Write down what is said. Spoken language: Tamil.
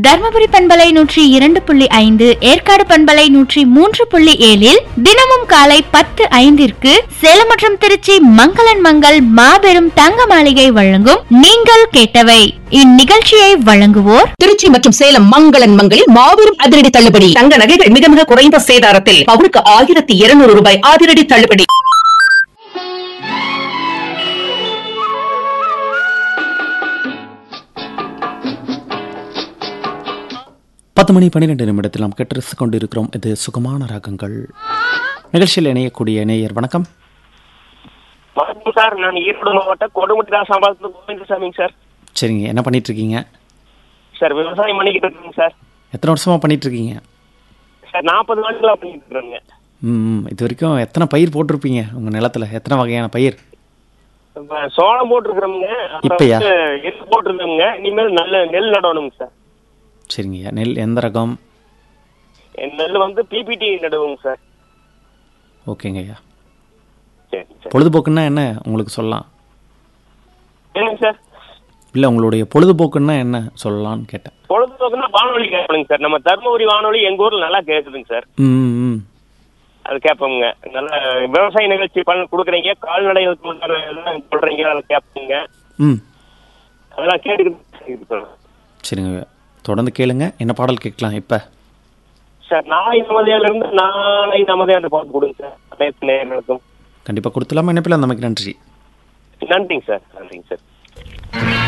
தர்மபுரி பண்பலை நூற்றி இரண்டு புள்ளி ஐந்து ஏற்காடு பண்பலை நூற்றி மூன்று புள்ளி ஏழில் தினமும் காலை பத்து ஐந்திற்கு சேலம் மற்றும் திருச்சி மங்களன் மங்கள் மாபெரும் தங்க மாளிகை வழங்கும் நீங்கள் கேட்டவை இந்நிகழ்ச்சியை வழங்குவோர் திருச்சி மற்றும் சேலம் மங்களன் மங்களில் மாபெரும் அதிரடி தள்ளுபடி தங்க நகைகள் மிக மிக குறைந்த சேதாரத்தில் பவுனுக்கு ஆயிரத்தி இருநூறு ரூபாய் அதிரடி தள்ளுபடி பத்து மணி பன்னிரெண்டு நிமிடத்தில் நாம் கெட்டரசு கொண்டிருக்கிறோம் இது சுகமான ராகங்கள் நிகழ்ச்சியில் இணையக்கூடிய நேயர் வணக்கம் வணக்கம் சார் நான் ஈரோடு மாவட்டம் கொடுமுடி தாசாம்பாளத்து கோவிந்தசாமிங்க சார் சரிங்க என்ன பண்ணிட்டு இருக்கீங்க சார் விவசாயம் பண்ணிக்கிட்டு இருக்கேங்க சார் எத்தனை வருஷமா பண்ணிட்டு இருக்கீங்க சார் நாற்பது நாட்களா பண்ணிட்டு இருக்கிறேங்க ம் ம். இது வரைக்கும் எத்தனை பயிர் போட்டிருப்பீங்க உங்கள் நிலத்துல எத்தனை வகையான பயிர் இப்ப சோளம் போட்டிருக்கிறோங்க அப்புறம் இப்பயா? வந்து எள்ளு போட்டிருக்கோங்க இனிமேல் நல்ல நெல் நடணுங்க சார் சரிங்கய்யா நெல் எந்த ரகம் என் நெல் வந்து பிபிடி நடுவோங்க சார் ஓகேங்கய்யா சரி சார் பொழுதுபோக்குன்னா என்ன உங்களுக்கு சொல்லலாம் என்னங்க சார் இல்லை உங்களுடைய பொழுதுபோக்குன்னா என்ன சொல்லலாம்னு கேட்டேன் பொழுதுபோக்குன்னா வானொலி கேட்பணுங்க சார் நம்ம தருமபுரி வானொலி எங்க ஊர்ல நல்லா கேட்குதுங்க சார் ம் ம், ம் அது கேட்போங்க நல்ல விவசாய நிகழ்ச்சி பண்ண கொடுக்குறீங்க கால்நடைகள் எல்லாம் சொல்றீங்க அதை கேட்போங்க ம் அதெல்லாம் கேட்டுக்கிட்டு சரிங்க தொடர்ந்து கேளுங்க என்ன பாடல் கேட்கலாம் இப்போ சார் நாளை நமதையில இருந்து நாளை நமதே அந்த பாட்டு கொடுங்க சார் அனைத்து நேயர்களுக்கும் கண்டிப்பாக கொடுத்துலாமா இணைப்பில் அந்த நமக்கு நன்றி நன்றிங்க சார் நன்றிங்க சார்